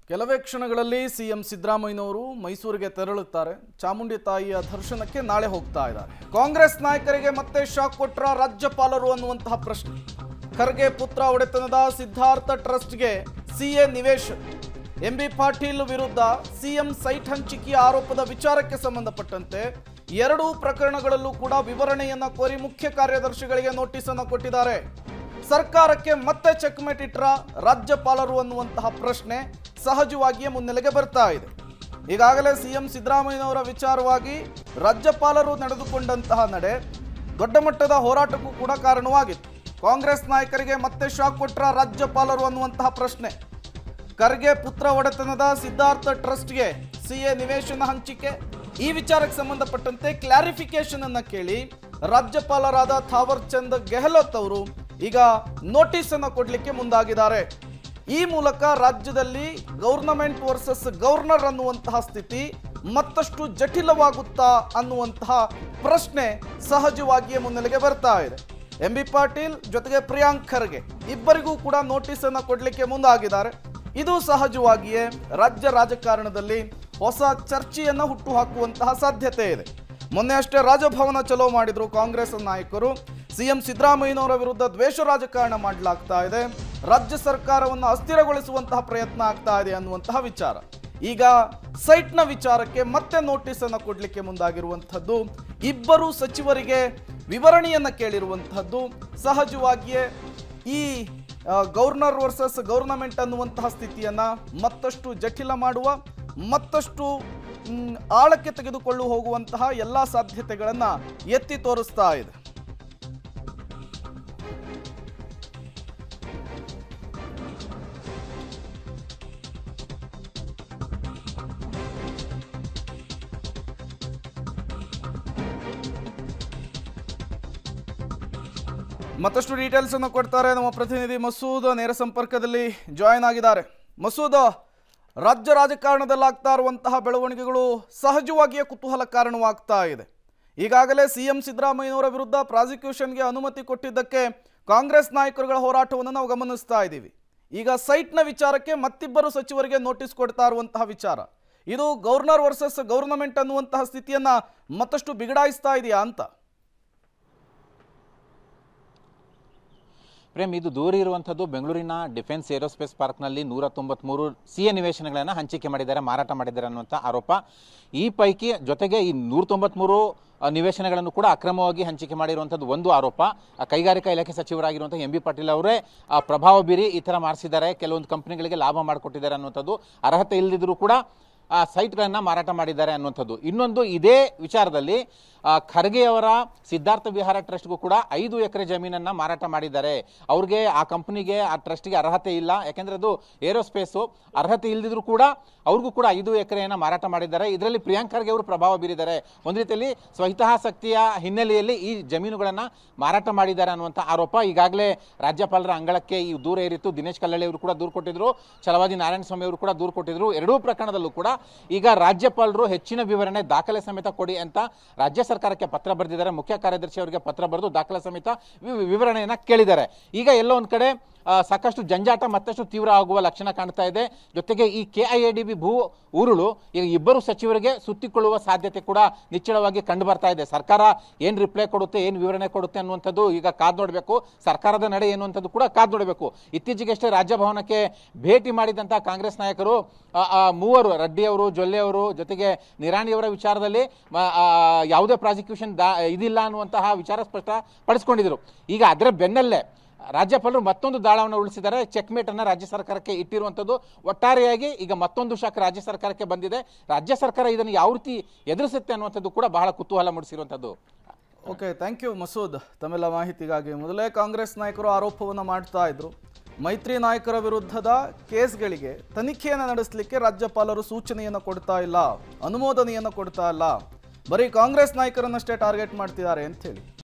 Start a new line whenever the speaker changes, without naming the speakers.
ಕೆಲವೇ ಕ್ಷಣಗಳಲ್ಲಿ ಸಿಎಂ ಸಿದ್ದರಾಮಯ್ಯನವರು ಮೈಸೂರಿಗೆ ತೆರಳುತ್ತಾರೆ ಚಾಮುಂಡಿ ತಾಯಿಯ ದರ್ಶನಕ್ಕೆ ನಾಳೆ ಹೋಗ್ತಾ ಇದ್ದಾರೆ ಕಾಂಗ್ರೆಸ್ ನಾಯಕರಿಗೆ ಮತ್ತೆ ಶಾಕ್ ಕೊಟ್ರ ರಾಜ್ಯಪಾಲರು ಅನ್ನುವಂತಹ ಪ್ರಶ್ನೆ ಖರ್ಗೆ ಪುತ್ರ ಒಡೆತನದ ಸಿದ್ಧಾರ್ಥ ಟ್ರಸ್ಟ್ಗೆ ಸಿಎ ನಿವೇಶ್ ಎಂಬಿ ಪಾಟೀಲ್ ವಿರುದ್ಧ ಸಿಎಂ ಸೈಟ್ ಹಂಚಿಕೆಯ ಆರೋಪದ ವಿಚಾರಕ್ಕೆ ಸಂಬಂಧಪಟ್ಟಂತೆ ಎರಡೂ ಪ್ರಕರಣಗಳಲ್ಲೂ ಕೂಡ ವಿವರಣೆಯನ್ನ ಕೋರಿ ಮುಖ್ಯ ಕಾರ್ಯದರ್ಶಿಗಳಿಗೆ ನೋಟಿಸ್ ಅನ್ನು ಕೊಟ್ಟಿದ್ದಾರೆ ಸರ್ಕಾರಕ್ಕೆ ಮತ್ತೆ ಚೆಕ್ಮೇಟ್ ಇಟ್ರ ರಾಜ್ಯಪಾಲರು ಅನ್ನುವಂತಹ ಪ್ರಶ್ನೆ ಸಹಜವಾಗಿಯೇ ಮುನ್ನೆಲೆಗೆ ಬರ್ತಾ ಇದೆ ಈಗಾಗಲೇ ಸಿಎಂ ಸಿದ್ದರಾಮಯ್ಯನವರ ವಿಚಾರವಾಗಿ ರಾಜ್ಯಪಾಲರು ನಡೆದುಕೊಂಡಂತಹ ನಡೆ ದೊಡ್ಡ ಮಟ್ಟದ ಹೋರಾಟಕ್ಕೂ ಕೂಡ ಕಾರಣವಾಗಿತ್ತು ಕಾಂಗ್ರೆಸ್ ನಾಯಕರಿಗೆ ಮತ್ತೆ ಶಾಕ್ ಕೊಟ್ರ ರಾಜ್ಯಪಾಲರು ಅನ್ನುವಂತಹ ಪ್ರಶ್ನೆ ಖರ್ಗೆ ಪುತ್ರ ಒಡೆತನದ ಸಿದ್ಧಾರ್ಥ ಟ್ರಸ್ಟ್ಗೆ ಸಿಎ ನಿವೇಶನ ಹಂಚಿಕೆ ಈ ವಿಚಾರಕ್ಕೆ ಸಂಬಂಧಪಟ್ಟಂತೆ ಕ್ಲಾರಿಫಿಕೇಶನ್ ಅನ್ನ ಕೇಳಿ ರಾಜ್ಯಪಾಲರಾದ ಥಾವರ್ ಚಂದ್ ಗೆಹ್ಲೋತ್ ಅವರು ಈಗ ನೋಟಿಸ್ ಅನ್ನು ಕೊಡಲಿಕ್ಕೆ ಮುಂದಾಗಿದ್ದಾರೆ ಈ ಮೂಲಕ ರಾಜ್ಯದಲ್ಲಿ ಗೌರ್ನಮೆಂಟ್ ವರ್ಸಸ್ ಗವರ್ನರ್ ಅನ್ನುವಂತಹ ಸ್ಥಿತಿ ಮತ್ತಷ್ಟು ಜಟಿಲವಾಗುತ್ತಾ ಅನ್ನುವಂತಹ ಪ್ರಶ್ನೆ ಸಹಜವಾಗಿಯೇ ಮುನ್ನೆಲೆಗೆ ಬರ್ತಾ ಇದೆ ಎಂ ಬಿ ಪಾಟೀಲ್ ಜೊತೆಗೆ ಪ್ರಿಯಾಂಕ್ ಖರ್ಗೆ ಇಬ್ಬರಿಗೂ ಕೂಡ ನೋಟಿಸ್ ಅನ್ನು ಕೊಡಲಿಕ್ಕೆ ಮುಂದಾಗಿದ್ದಾರೆ ಇದು ಸಹಜವಾಗಿಯೇ ರಾಜ್ಯ ರಾಜಕಾರಣದಲ್ಲಿ ಹೊಸ ಚರ್ಚೆಯನ್ನು ಹುಟ್ಟುಹಾಕುವಂತಹ ಸಾಧ್ಯತೆ ಇದೆ ಮೊನ್ನೆ ಅಷ್ಟೇ ರಾಜಭವನ ಚಲೋ ಮಾಡಿದ್ರು ಕಾಂಗ್ರೆಸ್ ನಾಯಕರು ಸಿಎಂ ಸಿದ್ದರಾಮಯ್ಯನವರ ವಿರುದ್ಧ ದ್ವೇಷ ರಾಜಕಾರಣ ಮಾಡಲಾಗ್ತಾ ಇದೆ ರಾಜ್ಯ ಸರ್ಕಾರವನ್ನು ಅಸ್ಥಿರಗೊಳಿಸುವಂತಹ ಪ್ರಯತ್ನ ಆಗ್ತಾ ಇದೆ ಅನ್ನುವಂತಹ ವಿಚಾರ ಈಗ ಸೈಟ್ನ ವಿಚಾರಕ್ಕೆ ಮತ್ತೆ ನೋಟಿಸ್ ಅನ್ನು ಕೊಡಲಿಕ್ಕೆ ಮುಂದಾಗಿರುವಂಥದ್ದು ಇಬ್ಬರು ಸಚಿವರಿಗೆ ವಿವರಣೆಯನ್ನ ಕೇಳಿರುವಂತಹದ್ದು ಸಹಜವಾಗಿಯೇ ಈ ಆ, ಗವರ್ನರ್ ವರ್ಸಸ್ ಗವರ್ನಮೆಂಟ್ ಅನ್ನುವಂತಹ ಸ್ಥಿತಿಯನ್ನ ಮತ್ತಷ್ಟು ಜಟಿಲ ಮಾಡುವ ಮತ್ತಷ್ಟು ಮ್, ಆಳಕ್ಕೆ ತೆಗೆದುಕೊಂಡು ಹೋಗುವಂತಹ ಎಲ್ಲ ಸಾಧ್ಯತೆಗಳನ್ನ ಎತ್ತಿ ತೋರಿಸ್ತಾ ಇದೆ ಮತ್ತಷ್ಟು ಡೀಟೇಲ್ಸ್ ಅನ್ನು ಕೊಡ್ತಾರೆ ನಮ್ಮ ಪ್ರತಿನಿಧಿ ಮಸೂದ್ ನೇರ ಸಂಪರ್ಕದಲ್ಲಿ ಜಾಯಿನ್ ಆಗಿದ್ದಾರೆ ಮಸೂದ್ ರಾಜ್ಯ ರಾಜಕಾರಣದಲ್ಲಿ ಆಗ್ತಾ ಇರುವಂತಹ ಬೆಳವಣಿಗೆಗಳು ಸಹಜವಾಗಿಯೇ ಕುತೂಹಲ ಕಾರಣವಾಗ್ತಾ ಇದೆ ಈಗಾಗಲೇ ಸಿಎಂ ಸಿದ್ದರಾಮಯ್ಯನವರ ವಿರುದ್ಧ ಪ್ರಾಸಿಕ್ಯೂಷನ್ಗೆ ಅನುಮತಿ ಕೊಟ್ಟಿದ್ದಕ್ಕೆ ಕಾಂಗ್ರೆಸ್ ನಾಯಕರುಗಳ ಹೋರಾಟವನ್ನು ನಾವು ಗಮನಿಸ್ತಾ ಇದ್ದೀವಿ ಈಗ ಸೈಟ್ನ ವಿಚಾರಕ್ಕೆ ಮತ್ತಿಬ್ಬರು ಸಚಿವರಿಗೆ ನೋಟಿಸ್ ಕೊಡ್ತಾ ಇರುವಂತಹ ವಿಚಾರ ಇದು ಗವರ್ನರ್ ವರ್ಸಸ್ ಗವರ್ನಮೆಂಟ್ ಅನ್ನುವಂತಹ ಸ್ಥಿತಿಯನ್ನ ಮತ್ತಷ್ಟು ಬಿಗಡಾಯಿಸ್ತಾ ಇದೆಯಾ ಅಂತ
ಪ್ರೇಮ್ ಇದು ದೂರ ಇರುವಂಥದ್ದು ಬೆಂಗಳೂರಿನ ಡಿಫೆನ್ಸ್ ಏರೋಸ್ಪೇಸ್ ಪಾರ್ಕ್ನಲ್ಲಿ ನೂರ ತೊಂಬತ್ಮೂರು ಸಿ ಎ ನಿವೇಶನಗಳನ್ನು ಹಂಚಿಕೆ ಮಾಡಿದ್ದಾರೆ ಮಾರಾಟ ಮಾಡಿದ್ದಾರೆ ಅನ್ನುವಂಥ ಆರೋಪ ಈ ಪೈಕಿ ಜೊತೆಗೆ ಈ ನೂರ ತೊಂಬತ್ಮೂರು ಆ, ನಿವೇಶನಗಳನ್ನು ಕೂಡ ಅಕ್ರಮವಾಗಿ ಹಂಚಿಕೆ ಮಾಡಿರುವಂಥದ್ದು ಒಂದು ಆರೋಪ ಆ, ಕೈಗಾರಿಕಾ ಇಲಾಖೆ ಸಚಿವರಾಗಿರುವಂಥ ಎಂ ಬಿ ಪಾಟೀಲ್ ಅವರೇ ಆ ಪ್ರಭಾವ ಬೀರಿ ಈ ಥರ ಮಾಡಿಸಿದ್ದಾರೆ ಕೆಲವೊಂದು ಕಂಪನಿಗಳಿಗೆ ಲಾಭ ಮಾಡಿಕೊಟ್ಟಿದ್ದಾರೆ ಅನ್ನುವಂಥದ್ದು ಅರ್ಹತೆ ಇಲ್ಲದಿದ್ದರೂ ಕೂಡ ಆ ಸೈಟ್ಗಳನ್ನು ಮಾರಾಟ ಮಾಡಿದ್ದಾರೆ ಅನ್ನುವಂಥದ್ದು ಇನ್ನೊಂದು ಇದೇ ವಿಚಾರದಲ್ಲಿ ಆ, ಖರ್ಗೆಯವರ ಸಿದ್ಧಾರ್ಥ ವಿಹಾರ ಟ್ರಸ್ಟ್ಗೂ ಕೂಡ ಐದು ಎಕರೆ ಜಮೀನನ್ನು ಮಾರಾಟ ಮಾಡಿದ್ದಾರೆ ಅವ್ರಿಗೆ ಆ ಕಂಪನಿಗೆ ಆ ಟ್ರಸ್ಟ್ಗೆ ಅರ್ಹತೆ ಇಲ್ಲ ಯಾಕೆಂದರೆ ಅದು ಏರೋಸ್ಪೇಸು ಅರ್ಹತೆ ಇಲ್ಲದಿದ್ರೂ ಕೂಡ ಅವ್ರಿಗೂ ಕೂಡ ಐದು ಎಕರೆಯನ್ನು ಮಾರಾಟ ಮಾಡಿದ್ದಾರೆ ಇದರಲ್ಲಿ ಪ್ರಿಯಾಂಕ್ ಖರ್ಗೆ ಅವರು ಪ್ರಭಾವ ಬೀರಿದ್ದಾರೆ ಒಂದು ರೀತಿಯಲ್ಲಿ ಸ್ವಹಿತಾಸಕ್ತಿಯ ಹಿನ್ನೆಲೆಯಲ್ಲಿ ಈ ಜಮೀನುಗಳನ್ನು ಮಾರಾಟ ಮಾಡಿದ್ದಾರೆ ಅನ್ನುವಂಥ ಆರೋಪ ಈಗಾಗಲೇ ರಾಜ್ಯಪಾಲರ ಅಂಗಳಕ್ಕೆ ಈ ದೂರ ಏರಿತ್ತು ದಿನೇಶ್ ಕಲ್ಲಳ್ಳಿ ಅವರು ಕೂಡ ದೂರು ಕೊಟ್ಟಿದ್ರು ಛಲವಾದಿ ನಾರಾಯಣ ಸ್ವಾಮಿ ಅವರು ಕೂಡ ದೂರು ಕೊಟ್ಟಿದ್ರು ಎರಡೂ ಪ್ರಕರಣದಲ್ಲೂ ಕೂಡ ಈಗ ರಾಜ್ಯಪಾಲರು ಹೆಚ್ಚಿನ ವಿವರಣೆ ದಾಖಲೆ ಸಮೇತ ಕೊಡಿ ಅಂತ ರಾಜ್ಯ ಸರ್ಕಾರಕ್ಕೆ ಪತ್ರ ಬರೆದಿದ್ದಾರೆ ಮುಖ್ಯ ಕಾರ್ಯದರ್ಶಿ ಅವರಿಗೆ ಪತ್ರ ಬರೆದು ದಾಖಲೆ ಸಮೇತ ವಿ- ವಿವರಣೆಯನ್ನ ಕೇಳಿದ್ದಾರೆ ಈಗ ಎಲ್ಲೋ ಒಂದ್ ಕಡೆ ಆ, ಸಾಕಷ್ಟು ಜಂಜಾಟ ಮತ್ತಷ್ಟು ತೀವ್ರ ಆಗುವ ಲಕ್ಷಣ ಕಾಣ್ತಾ ಇದೆ ಜೊತೆಗೆ ಈ K I A D B ಭೂ ಉರುಳು ಈಗ ಇಬ್ಬರು ಸಚಿವರಿಗೆ ಸುತ್ತಿಕೊಳ್ಳುವ ಸಾಧ್ಯತೆ ಕೂಡ ನಿಚ್ಚಳವಾಗಿ ಕಂಡು ಬರ್ತಾ ಇದೆ ಸರ್ಕಾರ ಏನ್ ರಿಪ್ಲೈ ಕೊಡುತ್ತೆ ಏನ್ ವಿವರಣೆ ಕೊಡುತ್ತೆ ಅನ್ನುವಂಥದ್ದು ಈಗ ಕಾದ್ ನೋಡಬೇಕು ಸರ್ಕಾರದ ನಡೆ ಏನು ಅಂತದ್ದು ಕೂಡ ಕಾದ್ ನೋಡಬೇಕು ಇತ್ತೀಚೆಗಷ್ಟೇ ರಾಜಭವನಕ್ಕೆ ಭೇಟಿ ಮಾಡಿದಂಥ ಕಾಂಗ್ರೆಸ್ ನಾಯಕರು ಆ, ಆ, ಮೂವರು ರೆಡ್ಡಿ ಅವರು ಜೊಲ್ಲೆ ಅವರು ಜೊತೆಗೆ ನಿರಾಣಿಯವರ ವಿಚಾರದಲ್ಲಿ ಮ- ಆ, ಯಾವುದೇ ಪ್ರಾಸಿಕ್ಯೂಷನ್ ದಾ ಇದಿಲ್ಲ ಅನ್ನುವಂತಹ ವಿಚಾರ ಸ್ಪಷ್ಟ ಪಡಿಸ್ಕೊಂಡಿದ್ರು ಈಗ ಅದರ ಬೆನ್ನಲ್ಲೇ ರಾಜ್ಯಪಾಲರು ಮತ್ತೊಂದು ದಾಳವನ್ನು ಉಳಿಸಿದ್ದಾರೆ ಚೆಕ್ಮೇಟ್ ಅನ್ನ ರಾಜ್ಯ ಸರ್ಕಾರಕ್ಕೆ ಇಟ್ಟಿರುವಂಥದ್ದು ಒಟ್ಟಾರೆಯಾಗಿ ಈಗ ಮತ್ತೊಂದು ಶಾಖ ರಾಜ್ಯ ಸರ್ಕಾರಕ್ಕೆ ಬಂದಿದೆ ರಾಜ್ಯ ಸರ್ಕಾರ ಇದನ್ನು ಯಾವ ರೀತಿ ಎದುರಿಸುತ್ತೆ ಅನ್ನುವಂಥದ್ದು ಕೂಡ ಬಹಳ ಕುತೂಹಲ ಮೂಡಿಸಿರುವಂಥದ್ದು
ಓಕೆ ಥ್ಯಾಂಕ್ ಯು ಮಸೂದ್ ತಮ್ಮೆಲ್ಲ ಮಾಹಿತಿಗಾಗಿ ಮೊದಲೇ ಕಾಂಗ್ರೆಸ್ ನಾಯಕರು ಆರೋಪವನ್ನು ಮಾಡ್ತಾ ಇದ್ರು ಮೈತ್ರಿ ನಾಯಕರ ವಿರುದ್ಧದ ಕೇಸ್ಗಳಿಗೆ ತನಿಖೆಯನ್ನು ನಡೆಸಲಿಕ್ಕೆ ರಾಜ್ಯಪಾಲರು ಸೂಚನೆಯನ್ನು ಕೊಡ್ತಾ ಇಲ್ಲ ಅನುಮೋದನೆಯನ್ನು ಕೊಡ್ತಾ ಇಲ್ಲ ಬರೀ ಕಾಂಗ್ರೆಸ್ ನಾಯಕರನ್ನಷ್ಟೇ ಟಾರ್ಗೆಟ್ ಮಾಡ್ತಿದ್ದಾರೆ ಅಂತ ಹೇಳಿ